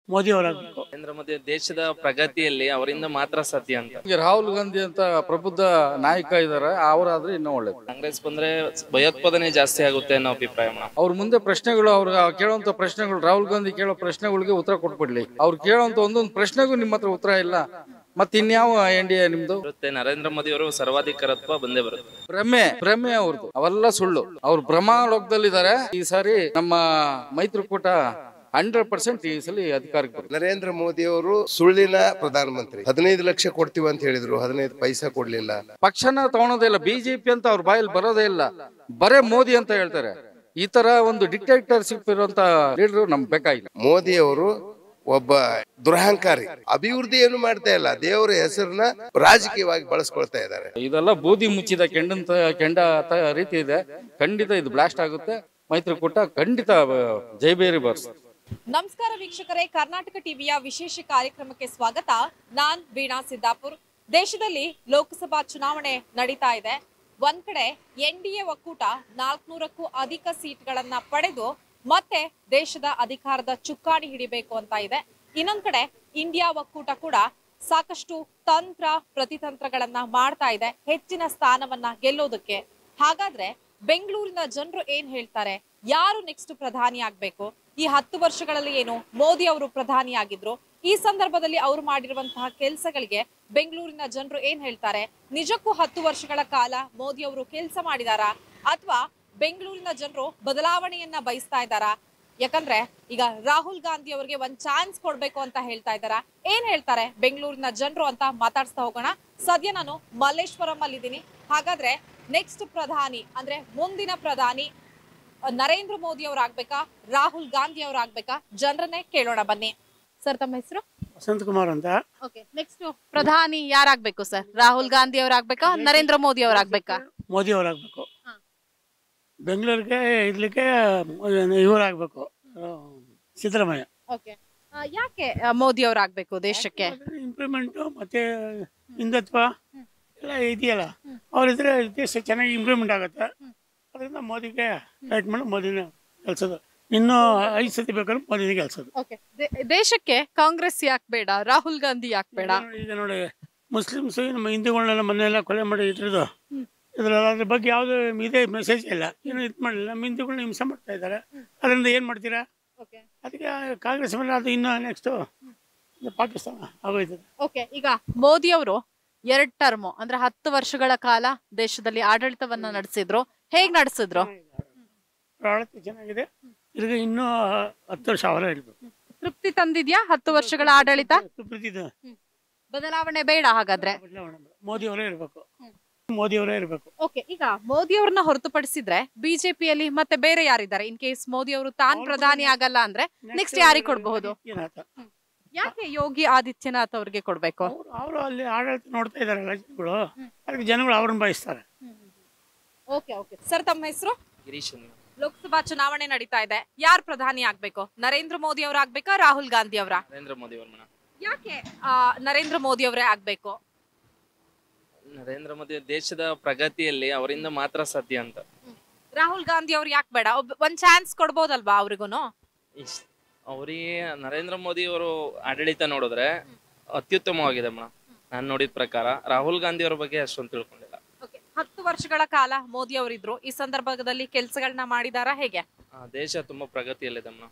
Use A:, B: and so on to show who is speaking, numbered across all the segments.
A: ಮೋದಿ ಅವರಾಗಬೇಕು
B: ನರೇಂದ್ರ ಮೋದಿ ದೇಶದ ಪ್ರಗತಿಯಲ್ಲಿ ಅವರಿಂದ ಮಾತ್ರ ಸಾಧ್ಯ ಅಂತ
C: ಈಗ ರಾಹುಲ್ ಗಾಂಧಿ ಅಂತ ಪ್ರಬುದ್ಧ ನಾಯಕ ಇದ್ದಾರೆ ಅವರಾದ್ರೆ ಇನ್ನೂ ಒಳ್ಳೇದು
B: ಕಾಂಗ್ರೆಸ್ ಬಂದ್ರೆ ಭಯೋತ್ಪಾದನೆ ಜಾಸ್ತಿ ಆಗುತ್ತೆ ಅನ್ನೋ ಅಭಿಪ್ರಾಯ ಮೇಡಮ್
C: ಅವ್ರ ಮುಂದೆ ಪ್ರಶ್ನೆಗಳು ಅವ್ರ ಕೇಳುವಂತ ಪ್ರಶ್ನೆಗಳು ರಾಹುಲ್ ಗಾಂಧಿ ಕೇಳೋ ಪ್ರಶ್ನೆಗಳಿಗೆ ಉತ್ತರ ಕೊಟ್ಬಿಡ್ಲಿ ಅವ್ರು ಕೇಳುವಂತ ಒಂದೊಂದು ಪ್ರಶ್ನೆಗೂ ನಿಮ್ಮ ಹತ್ರ ಉತ್ತರ ಇಲ್ಲ ಮತ್ತೆ ಇನ್ಯಾವ ಎನ್ ಡಿ ಎ ನಿಮ್ದು
B: ಬರುತ್ತೆ ನರೇಂದ್ರ ಮೋದಿ ಅವರು ಸರ್ವಾಧಿಕಾರತ್ವ ಬಂದೇ ಬರುತ್ತೆ
C: ಭ್ರಮೆ ಭ್ರಮೆ ಅವ್ರದ್ದು ಅವೆಲ್ಲ ಸುಳ್ಳು ಅವ್ರು ಭ್ರಮಾಲೋಕದಲ್ಲಿದ್ದಾರೆ ಈ ಸಾರಿ ನಮ್ಮ ಮೈತ್ರಿಕೂಟ ಹಂಡ್ರೆಡ್ ಪರ್ಸೆಂಟ್ ಈ ಸಲ ಅಧಿಕಾರಕ್ಕೆ ಬರುತ್ತೆ
D: ನರೇಂದ್ರ ಮೋದಿ ಅವರು ಸುಳ್ಳಿನ ಪ್ರಧಾನಮಂತ್ರಿ ಹದಿನೈದು ಲಕ್ಷ ಕೊಡ್ತೀವಿ ಅಂತ ಹೇಳಿದ್ರು ಹದಿನೈದು ಪೈಸಾ ಕೊಡ್ಲಿಲ್ಲ
C: ಪಕ್ಷನ ತಗೊಳೋದೇ ಇಲ್ಲ ಬಿಜೆಪಿ ಅಂತ ಅವ್ರ ಬಾಯಲ್ಲಿ ಬರೋದೇ ಇಲ್ಲ ಬರೇ ಮೋದಿ ಅಂತ ಹೇಳ್ತಾರೆ ಈ ತರ ಒಂದು ಡಿಕ್ಟೇಟರ್ಶಿಪ್ ಇರುವಂತ ಲೀಡರ್ ನಮ್ಗೆ ಬೇಕಾಗಿಲ್ಲ
D: ಮೋದಿ ಅವರು ಒಬ್ಬ ದುರಹಂಕಾರಿ ಅಭಿವೃದ್ಧಿ ಏನು ಮಾಡ್ತಾ ಇಲ್ಲ ದೇವರ ಹೆಸರನ್ನ ರಾಜಕೀಯವಾಗಿ ಬಳಸ್ಕೊಳ್ತಾ ಇದ್ದಾರೆ
C: ಇದೆಲ್ಲ ಬೂದಿ ಮುಚ್ಚಿದ ಕೆಂಡಂತ ಕೆಂಡ ತ- ರೀತಿ ಇದೆ ಖಂಡಿತ ಇದು ಬ್ಲಾಸ್ಟ್ ಆಗುತ್ತೆ ಮೈತ್ರಿಕೂಟ ಖಂಡಿತ ಜೈಬೇರಿ ಬರ್ಸ್
E: ನಮಸ್ಕಾರ ವೀಕ್ಷಕರೇ ಕರ್ನಾಟಕ ಟಿವಿಯ ವಿಶೇಷ ಕಾರ್ಯಕ್ರಮಕ್ಕೆ ಸ್ವಾಗತ ನಾನ್ ವೀಣಾ ಸಿದ್ದಾಪುರ್ ದೇಶದಲ್ಲಿ ಲೋಕಸಭಾ ಚುನಾವಣೆ ನಡೀತಾ ಇದೆ ಒಂದ್ ಕಡೆ ಎನ್ ಡಿ ಎ ಒಕ್ಕೂಟ ನಾಲ್ಕನೂರಕ್ಕೂ ಅಧಿಕ ಸೀಟ್ಗಳನ್ನ ಪಡೆದು ಮತ್ತೆ ದೇಶದ ಅಧಿಕಾರದ ಚುಕ್ಕಾಣಿ ಹಿಡಿಬೇಕು ಅಂತ ಇದೆ ಇನ್ನೊಂದ್ ಕಡೆ ಇಂಡಿಯಾ ಒಕ್ಕೂಟ ಕೂಡ ಸಾಕಷ್ಟು ತಂತ್ರ ಪ್ರತಿತಂತ್ರಗಳನ್ನ ಮಾಡ್ತಾ ಇದೆ ಹೆಚ್ಚಿನ ಸ್ಥಾನವನ್ನ ಗೆಲ್ಲೋದಕ್ಕೆ ಹಾಗಾದ್ರೆ ಬೆಂಗಳೂರಿನ ಜನರು ಏನ್ ಹೇಳ್ತಾರೆ ಯಾರು ನೆಕ್ಸ್ಟ್ ಪ್ರಧಾನಿ ಆಗ್ಬೇಕು ಈ ಹತ್ತು ವರ್ಷಗಳಲ್ಲಿ ಏನು ಮೋದಿ ಅವರು ಪ್ರಧಾನಿ ಆಗಿದ್ರು ಈ ಸಂದರ್ಭದಲ್ಲಿ ಅವರು ಮಾಡಿರುವಂತಹ ಕೆಲಸಗಳಿಗೆ ಬೆಂಗಳೂರಿನ ಜನರು ಏನ್ ಹೇಳ್ತಾರೆ ನಿಜಕ್ಕೂ ಹತ್ತು ವರ್ಷಗಳ ಕಾಲ ಮೋದಿ ಅವರು ಕೆಲಸ ಮಾಡಿದಾರಾ ಅಥವಾ ಬೆಂಗಳೂರಿನ ಜನರು ಬದಲಾವಣೆಯನ್ನ ಬಯಸ್ತಾ ಇದ್ದಾರಾ ಯಾಕಂದ್ರೆ ಈಗ ರಾಹುಲ್ ಗಾಂಧಿ ಅವರಿಗೆ ಒಂದ್ ಚಾನ್ಸ್ ಕೊಡ್ಬೇಕು ಅಂತ ಹೇಳ್ತಾ ಇದ್ದಾರಾ ಏನ್ ಹೇಳ್ತಾರೆ ಬೆಂಗಳೂರಿನ ಜನರು ಅಂತ ಮಾತಾಡ್ಸ್ತಾ ಹೋಗೋಣ ಸದ್ಯ ನಾನು ಮಲ್ಲೇಶ್ವರಂ ಅಲ್ಲಿ ಇದ್ದೀನಿ ಹಾಗಾದ್ರೆ ನೆಕ್ಸ್ಟ್ ಪ್ರಧಾನಿ ಅಂದ್ರೆ ಮುಂದಿನ ಪ್ರಧಾನಿ ಅಹ್, ನರೇಂದ್ರ ಮೋದಿ ಅವ್ರು ಆಗ್ಬೇಕಾ ರಾಹುಲ್ ಗಾಂಧಿ ಅವ್ರು ಆಗ್ಬೇಕಾ ಜನರನ್ನೇ ಕೇಳೋಣ ಬನ್ನಿ ಸರ್ ತಮ್ಮ ಹೆಸರು
A: ವಸಂತ್ ಕುಮಾರ್ ಅಂತ
E: ಓಕೆ ನೆಕ್ಸ್ಟ್ ಪ್ರಧಾನಿ ಯಾರಾಗ್ಬೇಕು ಸರ್ ರಾಹುಲ್ ಗಾಂಧಿ ಅವ್ರು ಆಗ್ಬೇಕಾ ನರೇಂದ್ರ ಮೋದಿ ಅವ್ರು ಆಗ್ಬೇಕಾ
A: ಮೋದಿ ಅವರಾಗಬೇಕು
E: ಹಾ.
A: ಬೆಂಗಳೂರಿಗೆ ಇರ್ಲಿಕ್ಕೆ ಇವರಾಗಬೇಕು ಸಿದ್ದರಾಮಯ್ಯ
E: ಓಕೆ ಯಾಕೆ ಅಹ್, ಮೋದಿ ಅವ್ರು ಆಗ್ಬೇಕು ದೇಶಕ್ಕೆ
A: ಇಂಪ್ರೂವ್ಮೆಂಟು ಮತ್ತೆ ಹಿಂದುತ್ವ ಎಲ್ಲ ಇದೆಯಲ್ಲ ಅವರಿದ್ರೆ ದೇಶ ಚೆನ್ನಾಗಿ ಇಂಪ್ರೂವ್ಮೆಂಟ್ ಆಗುತ್ತೆ ಅದರಿಂದ ಮೋದಿಗೆ ಲೈಟ್ ಮಾಡಿ ಮೋದಿನ ಗೆಲ್ಸೋದು ಇನ್ನೂ ಐದು ಸತಿ ಬೇಕಾದ್ರೆ ಮೋದಿನ ಗೆಲ್ಸೋದು
E: ಓಕೆ ದೇಶಕ್ಕೆ ಕಾಂಗ್ರೆಸ್ ಯಾಕೆ ಬೇಡ ರಾಹುಲ್ ಗಾಂಧಿ ಯಾಕೆ ಬೇಡ
A: ಈಗ ನೋಡಿ ಮುಸ್ಲಿಮ್ಸ್ ನಮ್ಮ ಹಿಂದೂಗಳನ್ನೆಲ್ಲ ಮನೆಯೆಲ್ಲ ಕೊಲೆ ಮಾಡಿ ಇಟ್ಟಿರೋದು ಇದ್ರಲ್ಲಿ ಅದ್ರ ಬಗ್ಗೆ ಯಾವುದೇ ಇದೇ ಮೆಸೇಜ್ ಇಲ್ಲ ಏನು ಇದು ಮಾಡಲಿಲ್ಲ ನಮ್ಮ ಹಿಂದೂಗಳನ್ನ ಹಿಂಸೆ ಮಾಡ್ತಾ ಇದ್ದಾರೆ ಅದರಿಂದ ಏನು ಮಾಡ್ತೀರಾ
E: ಓಕೆ
A: ಅದಕ್ಕೆ ಕಾಂಗ್ರೆಸ್ ಮೇಲೆ ಅದು ಇನ್ನೂ ನೆಕ್ಸ್ಟು ಪಾಕಿಸ್ತಾನ ಆಗೋಯ್ತದೆ
E: ಓಕೆ ಈಗ ಮೋದಿ ಅವರು ಎರಡ್ ಟರ್ಮ್ ಅಂದ್ರೆ ಹತ್ತು ವರ್ಷಗಳ ಕಾಲ ದೇಶದಲ್ಲಿ ಆಡಳಿತವನ್ನ ನಡೆಸಿದ್ರು ಹೇಗ್ ನಡೆಸಿದ್ರು
A: ಆಡಳಿತ ಚೆನ್ನಾಗಿದೆ ಈಗ ಇನ್ನೂ ಹತ್ತು ವರ್ಷ ಅವರೇ ಇರಬೇಕು
E: ತೃಪ್ತಿ ತಂದಿದ್ಯಾ ಹತ್ತು ವರ್ಷಗಳ ಆಡಳಿತ
A: ಸುಪ್ರೀತಿದು
E: ಬದಲಾವಣೆ ಬೇಡ ಹಾಗಾದ್ರೆ
A: ಮೋದಿ ಅವರೇ ಇರಬೇಕು ಮೋದಿ ಅವರೇ ಇರಬೇಕು
E: ಓಕೆ ಈಗ ಮೋದಿ ಅವ್ರನ್ನ ಹೊರತುಪಡಿಸಿದ್ರೆ ಬಿಜೆಪಿಯಲ್ಲಿ ಮತ್ತೆ ಬೇರೆ ಯಾರಿದ್ದಾರೆ ಇನ್ ಕೇಸ್ ಮೋದಿ ಅವರು ತಾನ್ ಪ್ರಧಾನಿ ಆಗಲ್ಲ ಅಂದ್ರೆ ನೆಕ್ಸ್ಟ್ ಯಾರಿಗೆ ಕೊಡಬಹುದು ಯಾಕೆ ಯೋಗಿ ಆದಿತ್ಯನಾಥ್ ಅವ್ರಿಗೆ ಕೊಡ್ಬೇಕು
A: ಅವರು ಅವರು ಅಲ್ಲಿ ಆಡಳಿತ ನೋಡ್ತಾ ಇದಾರಲ್ಲ ಜನಗಳು ಅದಕ್ಕೆ ಜನಗಳು ಅವ್ರನ್ನ ಬಯಸ್ತಾರೆ
E: ಓಕೆ ಓಕೆ ಸರ್ ತಮ್ಮ ಹೆಸರು
B: ಗಿರೀಶ್ ಅಂತ.
E: ಲೋಕಸಭಾ ಚುನಾವಣೆ ನಡೀತಾ ಇದೆ ಯಾರು ಪ್ರಧಾನಿ ಆಗ್ಬೇಕು ನರೇಂದ್ರ ಮೋದಿ ಅವ್ರ ಆಗ್ಬೇಕಾ ರಾಹುಲ್ ಗಾಂಧಿ ಅವರ
B: ನರೇಂದ್ರ ಮೋದಿ ಅವ್ರ ಮೇಡಮ್
E: ಯಾಕೆ ಆ, ನರೇಂದ್ರ ಮೋದಿ ಅವರೇ ಆಗ್ಬೇಕು
B: ನರೇಂದ್ರ ಮೋದಿ ದೇಶದ ಪ್ರಗತಿಯಲ್ಲಿ ಅವರಿಂದ ಮಾತ್ರ ಸಾಧ್ಯ ಅಂತ
E: ರಾಹುಲ್ ಗಾಂಧಿ ಅವ್ರು ಯಾಕೆ ಬೇಡ ಒಬ್- ಒಂದ್ ಚಾನ್ಸ್ ಕೊಡ್ಬೋದಲ್ವಾ ಅವ್ರಿಗೂನು
B: ಇಷ್ಟ್ ಅವರಿಗೆ ನರೇಂದ್ರ ಮೋದಿ ಅವರು ಆಡಳಿತ ನೋಡಿದ್ರೆ ಅತ್ಯುತ್ತಮವಾಗಿದೆ ಮೇಡಮ್ ನಾನು ನೋಡಿದ ಪ್ರಕಾರ ರಾಹುಲ್ ಗಾಂಧಿ ಅವ್ರ ಬಗ್ಗೆ ಅಷ್ಟೊಂದು ತಿಳ್ಕೊಂಡಿಲ್ಲ
E: Okay. ಹತ್ತು ವರ್ಷಗಳ ಕಾಲ ಮೋದಿ ಅವರಿದ್ರು ಈ ಸಂದರ್ಭದಲ್ಲಿ ಕೆಲಸಗಳನ್ನ ಮಾಡಿದಾರಾ ಹೇಗೆ
B: ಆ, ದೇಶ ತುಂಬಾ ಪ್ರಗತಿಯಲ್ಲಿದೆ ಮೇಡಮ್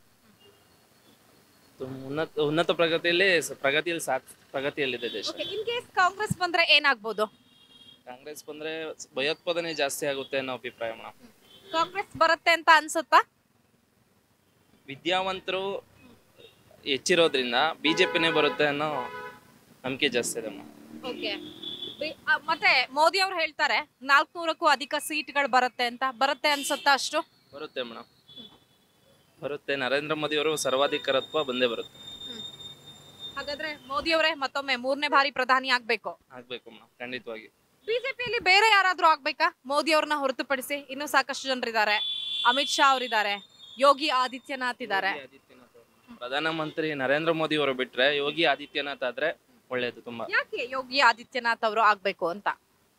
B: ಉನ್ನತ ಉನ್ನತ ಪ್ರಗತಿಯಲ್ಲಿ ಸ- ಪ್ರಗತಿಯಲ್ಲಿ ಸಾಕ್ ಪ್ರಗತಿಯಲ್ಲಿದೆ ದೇಶ
E: ಇನ್ ಕೇಸ್ ಕಾಂಗ್ರೆಸ್ ಬಂದ್ರೆ ಏನಾಗ್ಬೋದು
B: ಕಾಂಗ್ರೆಸ್ ಬಂದ್ರೆ ಭಯೋತ್ಪಾದನೆ ಜಾಸ್ತಿ ಆಗುತ್ತೆ ಅನ್ನೋ ಅಭಿಪ್ರಾಯ ಮೇಡಮ್
E: ಕಾಂಗ್ರೆಸ್ ಬರುತ್ತೆ ಅಂತ ಅನ್ಸುತ್ತಾ
B: ವಿದ್ಯಾವಂತರು ಹೆಚ್ಚಿರೋದ್ರಿಂದ ಬಿಜೆಪಿನೇ ಬರುತ್ತೆ ಅನ್ನೋ ನಂಬಿಕೆ ಜಾಸ್ತಿ ಇದೆ ಮೇಡಮ್
E: ಓಕೆ ಮತ್ತೆ ಮೋದಿ ಅವ್ರು ಹೇಳ್ತಾರೆ ನಾಲ್ಕನೂರಕ್ಕೂ ಅಧಿಕ ಸೀಟ್ಗಳು ಬರುತ್ತೆ ಅಂತ ಬರುತ್ತೆ ಅನ್ಸುತ್ತಾ ಅಷ್ಟು
B: ಬರುತ್ತೆ ಮೇಡಮ್ ಬರುತ್ತೆ ನರೇಂದ್ರ ಮೋದಿ ಅವರು ಸರ್ವಾಧಿಕಾರತ್ವ ಬಂದೇ ಬರುತ್ತೆ
E: ಹಾಗಾದ್ರೆ ಮೋದಿ ಅವರೇ ಮತ್ತೊಮ್ಮೆ ಮೂರನೇ ಬಾರಿ ಪ್ರಧಾನಿ ಆಗ್ಬೇಕು
B: ಆಗ್ಬೇಕು ಮೇಡಮ್ ಖಂಡಿತವಾಗಿ
E: ಬಿಜೆಪಿಯಲ್ಲಿ ಬೇರೆ ಯಾರಾದ್ರೂ ಆಗ್ಬೇಕಾ ಮೋದಿ ಅವ್ರನ್ನ ಹೊರತುಪಡಿಸಿ ಇನ್ನೂ ಸಾಕಷ್ಟು ಜನರಿದ್ದಾರೆ ಅಮಿತ್ ಶಾ ಅವರಿದ್ದಾರೆ ಯೋಗಿ ಆದಿತ್ಯನಾಥ್ ಇದ್ದಾರೆ
B: ಯೋಗಿ ಆದಿತ್ಯನಾಥ್ ಅವರು. ಪ್ರಧಾನಮಂತ್ರಿ ನರೇಂದ್ರ ಮೋದಿ ಅವರು ಬಿಟ್ರೆ ಯೋಗಿ ಆದಿತ್ಯನಾಥ್ ಆದ್ರೆ ಒಳ್ಳೇದು ತುಂಬಾ
E: ಯಾಕೆ ಯೋಗಿ ಆದಿತ್ಯನಾಥ್ ಅವರು ಆಗ್ಬೇಕು ಅಂತ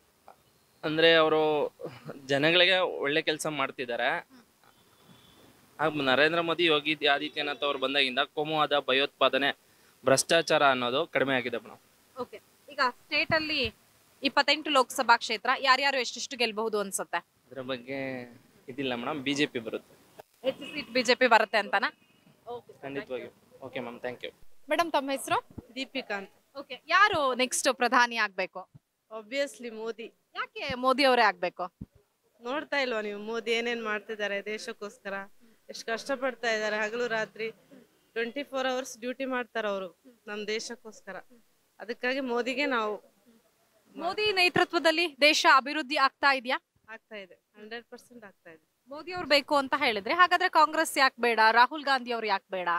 B: ಅಂದ್ರೆ ಅವರು ಜನಗಳಿಗೆ ಒಳ್ಳೆ ಕೆಲಸ ಮಾಡ್ತಿದ್ದಾರೆ ಆಗ ನರೇಂದ್ರ ಮೋದಿ ಯೋಗಿ ಆದಿತ್ಯನಾಥ್ ಅವ್ರು ಬಂದಾಗಿಂದ ಕೋಮುವಾದ ಭಯೋತ್ಪಾದನೆ ಭ್ರಷ್ಟಾಚಾರ ಅನ್ನೋದು ಕಡಿಮೆ ಆಗಿದೆ ಮೇಡಮ್
E: ಓಕೆ ಈಗ ಸ್ಟೇಟ್ ಅಲ್ಲಿ ಇಪ್ಪತ್ತೆಂಟು ಲೋಕಸಭಾ ಕ್ಷೇತ್ರ ಯಾರ್ಯಾರು ಎಷ್ಟೆಷ್ಟು ಗೆಲ್ಬಹುದು ಅನ್ಸುತ್ತೆ
B: ಅದ್ರ ಬಗ್ಗೆ ಇದಿಲ್ಲ ಮೇಡಮ್ ಬಿ ಜೆ ಪಿ ಬರುತ್ತೆ
E: ಹೆಚ್ಚು ಸೀಟ್ ಬಿಜೆಪಿ ಬರುತ್ತೆ ಅಂತನಾ
B: ಖಂಡಿತವಾಗಿ okay ma'am thank you
E: madam ತಮ್ಮ ಹೆಸರು
F: ದೀಪಿಕಾ ಅಂತ
E: ಓಕೆ ಯಾರು ನೆಕ್ಸ್ಟ್ ಪ್ರಧಾನಿ ಆಗ್ಬೇಕು
F: ಆಬ್ವಿಯಸ್ಲಿ ಮೋದಿ
E: ಯಾಕೆ ಮೋದಿ ಅವರೇ ಆಗ್ಬೇಕು
F: ನೋಡ್ತಾ ಇಲ್ವಾ ನೀವು ಮೋದಿ ಏನೇನ್ ಮಾಡ್ತಿದ್ದಾರೆ ದೇಶಕ್ಕೋಸ್ಕರ ಎಷ್ಟು ಕಷ್ಟಪಡ್ತಾ ಇದ್ದಾರೆ ಹಗಲು ರಾತ್ರಿ ಟ್ವೆಂಟಿ ಫೋರ್ ಅವರ್ಸ್ ಡ್ಯೂಟಿ ಮಾಡ್ತಾರೆ ಅವರು ನಮ್ಮ ದೇಶಕ್ಕೋಸ್ಕರ ಅದಕ್ಕಾಗಿ ಮೋದಿಗೆ ನಾವು
E: ಮೋದಿ ನೇತೃತ್ವದಲ್ಲಿ ದೇಶ ಅಭಿವೃದ್ಧಿ ಆಗ್ತಾ ಇದೆಯಾ
F: ಆಗ್ತಾ ಇದೆ ಹಂಡ್ರೆಡ್ ಪರ್ಸೆಂಟ್ ಆಗ್ತಾ ಇದೆ
E: ಮೋದಿ ಅವ್ರು ಬೇಕು ಅಂತ ಹೇಳಿದ್ರೆ ಹಾಗಾದ್ರೆ ಕಾಂಗ್ರೆಸ್ ಯಾಕೆ ಬೇಡ ರಾಹುಲ್ ಗಾಂಧಿ ಅವ್ರು ಯಾಕೆ ಬೇಡ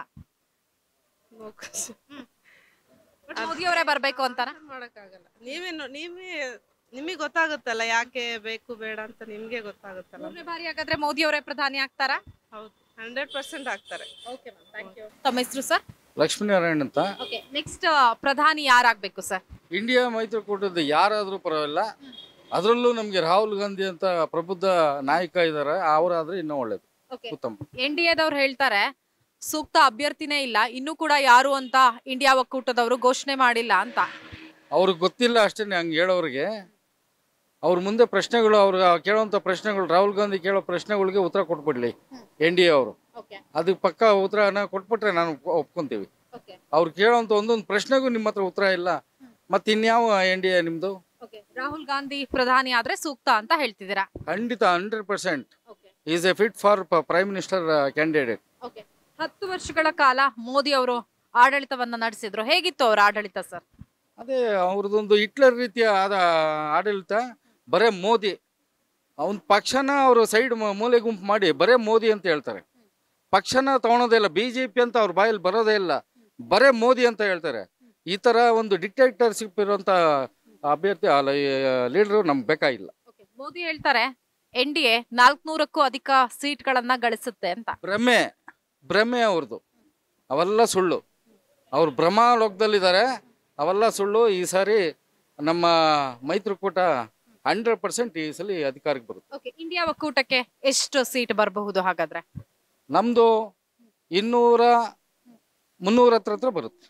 F: No question.
E: But ಮೋದಿ ಅವರೇ ಬರ್ಬೇಕು ಅಂತಾನ
F: ಮಾಡಕ್ಕಾಗಲ್ಲ ನೀವೇ ನೋ- ನೀವೇ ನಿಮಗೆ ಗೊತ್ತಾಗುತ್ತಲ್ಲ ಯಾಕೆ ಬೇಕು ಬೇಡ ಅಂತ ನಿಮ್ಗೆ ಗೊತ್ತಾಗುತ್ತಲ್ಲ
E: ಮೂರನೇ ಬಾರಿ ಹಾಗಾದ್ರೆ ಮೋದಿ ಅವರೇ ಪ್ರಧಾನಿ ಆಗ್ತಾರಾ
F: ಹೌದು ಹಂಡ್ರೆಡ್ ಪರ್ಸೆಂಟ್ ಆಗ್ತಾರೆ
E: ತಮ್ಮ ಹೆಸರು ಸರ್
C: ಲಕ್ಷ್ಮೀನಾರಾಯಣ್ ಅಂತ
E: ಓಕೆ ನೆಕ್ಸ್ಟ್ ಪ್ರಧಾನಿ ಯಾರಾಗ್ಬೇಕು ಸರ್
C: ಇಂಡಿಯಾ ಮೈತ್ರಿಕೂಟದ ಯಾರಾದರೂ ಪರವಾಗಿಲ್ಲ ಅದರಲ್ಲೂ ನಮಗೆ ರಾಹುಲ್ ಗಾಂಧಿ ಅಂತ ಪ್ರಬುದ್ಧ ನಾಯಕ ಇದ್ದಾರೆ ಅವರಾದ್ರೆ ಇನ್ನೂ ಒಳ್ಳೇದು
E: ಓಕೆ
C: ಉತ್ತಮ
E: ಎನ್ ಡಿ ಎದವ್ರು ಹೇಳ್ತಾರೆ ಸೂಕ್ತ ಅಭ್ಯರ್ಥಿನೇ ಇಲ್ಲ ಇನ್ನೂ ಕೂಡ ಯಾರು ಅಂತ ಇಂಡಿಯಾ ಒಕ್ಕೂಟದವರು ಘೋಷಣೆ ಮಾಡಿಲ್ಲ ಅಂತ
C: ಅವ್ರಿಗೆ ಗೊತ್ತಿಲ್ಲ ಅಷ್ಟೇ ಹಂಗೆ ಹೇಳೋರಿಗೆ ಅವ್ರ ಮುಂದೆ ಪ್ರಶ್ನೆಗಳು ಅವ್ರಿಗೆ ಕೇಳೋಂಥ ಪ್ರಶ್ನೆಗಳು ರಾಹುಲ್ ಗಾಂಧಿ ಕೇಳೋ ಪ್ರಶ್ನೆಗಳಿಗೆ ಉತ್ತರ ಕೊಟ್ಬಿಡ್ಲಿ ಎನ್ ಡಿ ಎ ಅವರು ಅದಕ್ಕೆ ಪಕ್ಕ ಉತ್ತರನ ಕೊಟ್ಬಿಟ್ರೆ ನಾನು ಒಪ್- ಒಪ್ಕೊಂತೀವಿ ಅವ್ರು ಕೇಳೋಂಥ ಒಂದೊಂದು ಪ್ರಶ್ನೆಗೂ ನಿಮ್ಮ ಹತ್ರ ಉತ್ತರ ಇಲ್ಲ ಮತ್ತೆ ಇನ್ಯಾವ ಎನ್ ಡಿ ಎ ನಿಮ್ದು
E: ರಾಹುಲ್ ಗಾಂಧಿ ಪ್ರಧಾನಿ ಆದ್ರೆ ಸೂಕ್ತ ಅಂತ ಹೇಳ್ತಿದ್ದೀರಾ
C: ಖಂಡಿತ hundred percent is a fit for prime minister candidate
E: ಹತ್ತು ವರ್ಷಗಳ ಕಾಲ ಮೋದಿ ಅವರು ಆಡಳಿತವನ್ನ ನಡೆಸಿದ್ರು ಹೇಗಿತ್ತು ಅವ್ರ ಆಡಳಿತ ಸರ್
C: ಅದೇ ಅವ್ರದ್ದೊಂದು ಹಿಟ್ಲರ್ ರೀತಿಯ ಆದ ಆಡಳಿತ ಬರೇ ಮೋದಿ ಅವನ ಪಕ್ಷನ ಅವರು ಸೈಡ್ ಮೂಲೆ ಗುಂಪು ಮಾಡಿ ಬರೇ ಮೋದಿ ಅಂತ ಹೇಳ್ತಾರೆ ಪಕ್ಷನ ತಗೊಳೋದೇ ಇಲ್ಲ ಬಿ ಜೆ ಪಿ ಅಂತ ಅವ್ರ ಬಾಯಲ್ಲಿ ಬರೋದೇ ಇಲ್ಲ ಬರೇ ಮೋದಿ ಅಂತ ಹೇಳ್ತಾರೆ ಈ ತರ ಒಂದು ಡಿಕ್ಟೇಟರ್ಶಿಪ್ ಇರುವಂತ ಅಭ್ಯರ್ಥಿ ಅಲ್ಲ ಲೀಡರು ನಮ್ಗೆ ಬೇಕಾಗಿಲ್ಲ
E: ಮೋದಿ ಹೇಳ್ತಾರೆ ಎನ್ ಡಿ ಎ ನಾಲ್ಕನೂರಕ್ಕೂ ಅಧಿಕ ಸೀಟ್ಗಳನ್ನ ಗಳಿಸುತ್ತೆ ಅಂತ
C: ಭ್ರಮೆ ಭ್ರಮೆ ಅವ್ರದ್ದು ಅವೆಲ್ಲ ಸುಳ್ಳು ಅವ್ರು ಭ್ರಮಾಲೋಕದಲ್ಲಿದ್ದಾರೆ ಅವೆಲ್ಲ ಸುಳ್ಳು ಈ ಸಾರಿ ನಮ್ಮ ಮೈತ್ರಿಕೂಟ ಹಂಡ್ರೆಡ್ ಪರ್ಸೆಂಟ್ ಈ ಸಲ ಅಧಿಕಾರಕ್ಕೆ ಬರುತ್ತೆ
E: ಓಕೆ ಇಂಡಿಯಾ ಒಕ್ಕೂಟಕ್ಕೆ ಎಷ್ಟು ಸೀಟ್ ಬರಬಹುದು ಹಾಗಾದ್ರೆ
C: ನಮ್ದು ಇನ್ನೂರ ಮುನ್ನೂರ ಹತ್ರ ಹತ್ರ ಬರುತ್ತೆ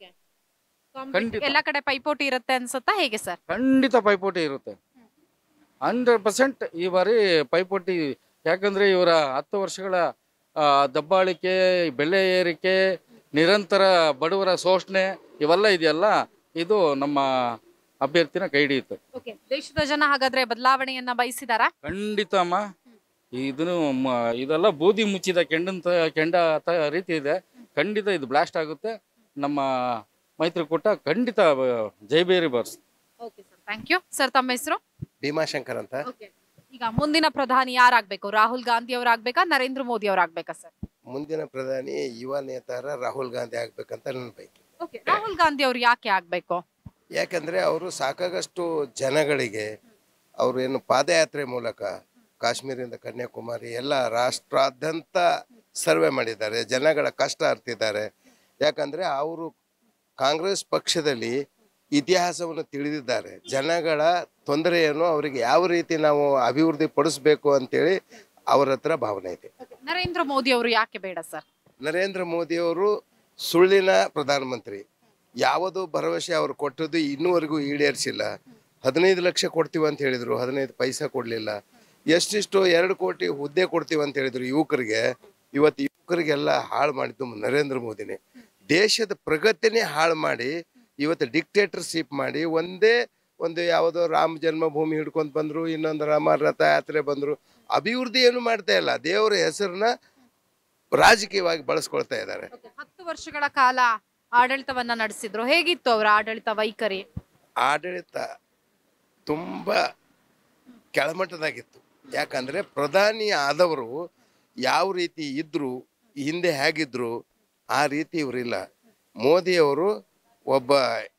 C: ಖಂಡಿತ.
E: ಎಲ್ಲ ಕಡೆ ಪೈಪೋಟಿ ಇರುತ್ತೆ ಅನ್ಸುತ್ತಾ ಹೇಗೆ ಸರ್
C: ಖಂಡಿತ ಪೈಪೋಟಿ ಇರುತ್ತೆ ಹಂಡ್ರೆಡ್ ಪರ್ಸೆಂಟ್ ಈ ಬಾರಿ ಪೈಪೋಟಿ ಯಾಕಂದ್ರೆ ಇವರ ಹತ್ತು ವರ್ಷಗಳ ಆ, ದಬ್ಬಾಳಿಕೆ ಬೆಲೆ ಏರಿಕೆ ನಿರಂತರ ಬಡವರ ಶೋಷಣೆ ಇವೆಲ್ಲ ಇದೆಯಲ್ಲ ಇದು ನಮ್ಮ ಅಭ್ಯರ್ಥಿನ ಕೈ ಹಿಡಿಯುತ್ತೆ
E: ಓಕೆ ದೇಶದ ಜನ ಹಾಗಾದ್ರೆ ಬದಲಾವಣೆಯನ್ನ ಬಯಸಿದಾರಾ
C: ಖಂಡಿತ ಅಮ್ಮ ಇದನ್ನು ಮ- ಇದೆಲ್ಲ ಬೂದಿ ಮುಚ್ಚಿದ ಕೆಂಡಂತ ಕೆಂಡ ತ ರೀತಿ ಇದೆ ಖಂಡಿತ ಇದು ಬ್ಲಾಸ್ಟ್ ಆಗುತ್ತೆ ನಮ್ಮ ಮೈತ್ರಿಕೂಟ ಖಂಡಿತ ಬ- ಜೈಬೇರಿ ಬರ್ಸ್
E: okay sir thank you sir ತಮ್ಮ ಹೆಸರು
D: ಭೀಮಾಶಂಕರ್ ಅಂತ
E: ಈಗ ಮುಂದಿನ ಪ್ರಧಾನಿ ಯಾರಾಗ್ಬೇಕು ರಾಹುಲ್ ಗಾಂಧಿ ಅವ್ರಾಗ್ಬೇಕಾ ನರೇಂದ್ರ ಮೋದಿ ಅವ್ರಾಗ್ಬೇಕಾ ಸರ್
D: ಮುಂದಿನ ಪ್ರಧಾನಿ ಯುವ ನೇತಾರ ರಾಹುಲ್ ಗಾಂಧಿ ಆಗ್ಬೇಕಂತ ನನ್ನ ಬೈಕ್
E: ಓಕೆ ರಾಹುಲ್ ಗಾಂಧಿ ಅವ್ರು ಯಾಕೆ ಆಗ್ಬೇಕು
D: ಯಾಕಂದ್ರೆ ಅವರು ಸಾಕಾಗಷ್ಟು ಜನಗಳಿಗೆ ಅವರು ಏನು ಪಾದಯಾತ್ರೆ ಮೂಲಕ ಕಾಶ್ಮೀರದಿಂದ ಕನ್ಯಾಕುಮಾರಿ ಎಲ್ಲ ರಾಷ್ಟ್ರಾದ್ಯಂತ ಸರ್ವೆ ಮಾಡಿದ್ದಾರೆ ಜನಗಳ ಕಷ್ಟ ಅರ್ತಿದ್ದಾರೆ ಯಾಕಂದ್ರೆ ಅವರು ಕಾಂಗ್ರೆಸ್ ಪಕ್ಷದಲ್ಲಿ ಇತಿಹಾಸವನ್ನು ತಿಳಿದಿದ್ದಾರೆ ಜನಗಳ ತೊಂದರೆಯನ್ನು ಅವರಿಗೆ ಯಾವ ರೀತಿ ನಾವು ಅಭಿವೃದ್ಧಿ ಪಡಿಸ್ಬೇಕು ಅಂತೇಳಿ ಅವ್ರ ಹತ್ರ ಭಾವನೆ ಇದೆ
E: ನರೇಂದ್ರ ಮೋದಿ ಅವರು ಯಾಕೆ ಬೇಡ ಸರ್
D: ನರೇಂದ್ರ ಮೋದಿಯವರು ಸುಳ್ಳಿನ ಪ್ರಧಾನಮಂತ್ರಿ ಯಾವುದು ಭರವಸೆ ಅವರು ಕೊಟ್ಟದ್ದು ಇನ್ನೂವರೆಗೂ ಈಡೇರಿಸಿಲ್ಲ ಹದಿನೈದು ಲಕ್ಷ ಕೊಡ್ತೀವಿ ಅಂತ ಹೇಳಿದ್ರು ಹದಿನೈದು ಪೈಸಾ ಕೊಡಲಿಲ್ಲ ಎಷ್ಟಿಷ್ಟು ಎರಡು ಕೋಟಿ ಹುದ್ದೆ ಕೊಡ್ತೀವಿ ಅಂತ ಹೇಳಿದ್ರು ಯುವಕರಿಗೆ ಇವತ್ತು ಯುವಕರಿಗೆಲ್ಲ ಹಾಳು ಮಾಡಿದ್ದು ನರೇಂದ್ರ ಮೋದಿನೇ ದೇಶದ ಪ್ರಗತಿನೇ ಹಾಳು ಮಾಡಿ ಇವತ್ತು ಡಿಕ್ಟೇಟರ್ಶಿಪ್ ಮಾಡಿ ಒಂದೇ ಒಂದು ಯಾವುದೋ ರಾಮ ಜನ್ಮಭೂಮಿ ಹಿಡ್ಕೊಂಡ್ ಬಂದ್ರು ಇನ್ನೊಂದು ರಾಮ ರಥ ಯಾತ್ರೆ ಬಂದ್ರು ಅಭಿವೃದ್ಧಿ ಏನು ಮಾಡ್ತಾ ಇಲ್ಲ ದೇವರ ಹೆಸರನ್ನ ರಾಜಕೀಯವಾಗಿ ಬಳಸ್ಕೊಳ್ತಾ ಇದ್ದಾರೆ
E: ಹತ್ತು ವರ್ಷಗಳ ಕಾಲ ಆಡಳಿತವನ್ನ ನಡೆಸಿದ್ರು ಹೇಗಿತ್ತು ಅವರ ಆಡಳಿತ ವೈಖರಿ
D: ಆಡಳಿತ ತುಂಬ ಕೆಳಮಟ್ಟದಾಗಿತ್ತು ಯಾಕಂದ್ರೆ ಪ್ರಧಾನಿ ಆದವರು ಯಾವ ರೀತಿ ಇದ್ರು ಹಿಂದೆ ಹೇಗಿದ್ರು ಆ ರೀತಿ ಇವರಿಲ್ಲ ಮೋದಿಯವರು ಒಬ್ಬ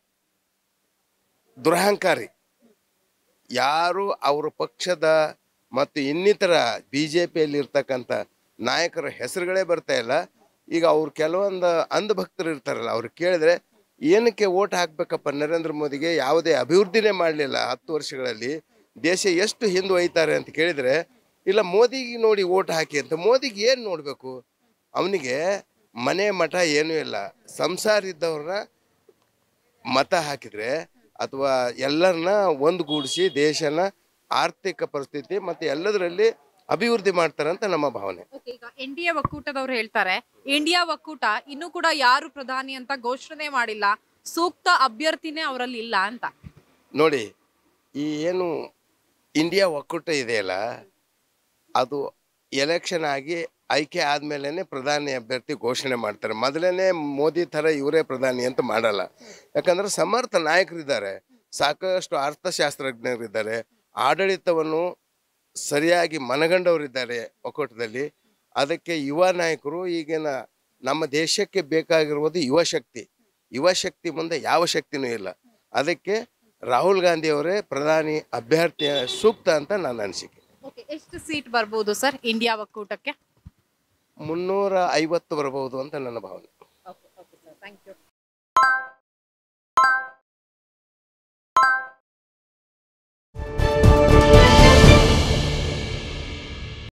D: ದುರಹಂಕಾರಿ ಯಾರು ಅವರ ಪಕ್ಷದ ಮತ್ತು ಇನ್ನಿತರ ಬಿ ಜೆ ಪಿಯಲ್ಲಿ ಇರ್ತಕ್ಕಂಥ ನಾಯಕರ ಹೆಸರುಗಳೇ ಬರ್ತಾ ಇಲ್ಲ ಈಗ ಅವ್ರು ಕೆಲವೊಂದು ಅಂಧಭಕ್ತರು ಇರ್ತಾರಲ್ಲ ಅವ್ರು ಕೇಳಿದ್ರೆ ಏನಕ್ಕೆ ಓಟ್ ಹಾಕ್ಬೇಕಪ್ಪ ನರೇಂದ್ರ ಮೋದಿಗೆ ಯಾವುದೇ ಅಭಿವೃದ್ಧಿನೇ ಮಾಡಲಿಲ್ಲ ಹತ್ತು ವರ್ಷಗಳಲ್ಲಿ ದೇಶ ಎಷ್ಟು ಹಿಂದೆ ಒಯ್ತಾರೆ ಅಂತ ಕೇಳಿದ್ರೆ ಇಲ್ಲ ಮೋದಿಗೆ ನೋಡಿ ಓಟ್ ಹಾಕಿ ಅಂತ ಮೋದಿಗೆ ಏನು ನೋಡಬೇಕು ಅವನಿಗೆ ಮನೆ ಮಠ ಏನೂ ಇಲ್ಲ ಸಂಸಾರ ಇದ್ದವ್ರನ್ನ ಮತ ಹಾಕಿದ್ರೆ ಅಥವಾ ಎಲ್ಲರನ್ನ ಒಂದುಗೂಡಿಸಿ ದೇಶನ ಆರ್ಥಿಕ ಪರಿಸ್ಥಿತಿ ಮತ್ತು ಎಲ್ಲದರಲ್ಲಿ ಅಭಿವೃದ್ಧಿ ಮಾಡ್ತಾರೆ ಅಂತ ನಮ್ಮ ಭಾವನೆ
E: Okay, ಈಗ ಎನ್ ಡಿ ಎ ಒಕ್ಕೂಟದವ್ರು ಹೇಳ್ತಾರೆ ಇಂಡಿಯಾ ಒಕ್ಕೂಟ ಇನ್ನೂ ಕೂಡ ಯಾರು ಪ್ರಧಾನಿ ಅಂತ ಘೋಷಣೆ ಮಾಡಿಲ್ಲ ಸೂಕ್ತ ಅಭ್ಯರ್ಥಿನೇ ಅವರಲ್ಲಿ ಇಲ್ಲ ಅಂತ
D: ನೋಡಿ ಈ ಏನು ಇಂಡಿಯಾ ಒಕ್ಕೂಟ ಇದೆಯಲ್ಲ ಅದು ಎಲೆಕ್ಷನ್ ಆಗಿ ಆಯ್ಕೆ ಆದ್ಮೇಲೆ ಪ್ರಧಾನಿ ಅಭ್ಯರ್ಥಿ ಘೋಷಣೆ ಮಾಡ್ತಾರೆ ಮೊದಲನೇ ಮೋದಿ ಥರ ಇವರೇ ಪ್ರಧಾನಿ ಅಂತ ಮಾಡಲ್ಲ ಯಾಕಂದ್ರೆ ಸಮರ್ಥ ನಾಯಕರಿದ್ದಾರೆ ಸಾಕಷ್ಟು ಅರ್ಥಶಾಸ್ತ್ರಜ್ಞರಿದ್ದಾರೆ ಆಡಳಿತವನ್ನು ಸರಿಯಾಗಿ ಮನಗಂಡವರಿದ್ದಾರೆ ಒಕ್ಕೂಟದಲ್ಲಿ ಅದಕ್ಕೆ ಯುವ ನಾಯಕರು ಈಗಿನ ನಮ್ಮ ದೇಶಕ್ಕೆ ಬೇಕಾಗಿರುವುದು ಯುವ ಶಕ್ತಿ ಯುವ ಶಕ್ತಿ ಮುಂದೆ ಯಾವ ಶಕ್ತಿನೂ ಇಲ್ಲ ಅದಕ್ಕೆ ರಾಹುಲ್ ಗಾಂಧಿ ಅವರೇ ಪ್ರಧಾನಿ ಅಭ್ಯರ್ಥಿ ಸೂಕ್ತ ಅಂತ ನನ್ನ ಅನಿಸಿಕೆ
E: ಎಷ್ಟು ಸೀಟ್ ಬರ್ಬೋದು ಸರ್ ಇಂಡಿಯಾ ಒಕ್ಕೂಟಕ್ಕೆ
D: ಮುನ್ನೂರ ಐವತ್ತು ಬರಬಹುದು ಅಂತ ನನ್ನ ಭಾವನೆ
E: ಥ್ಯಾಂಕ್ ಯು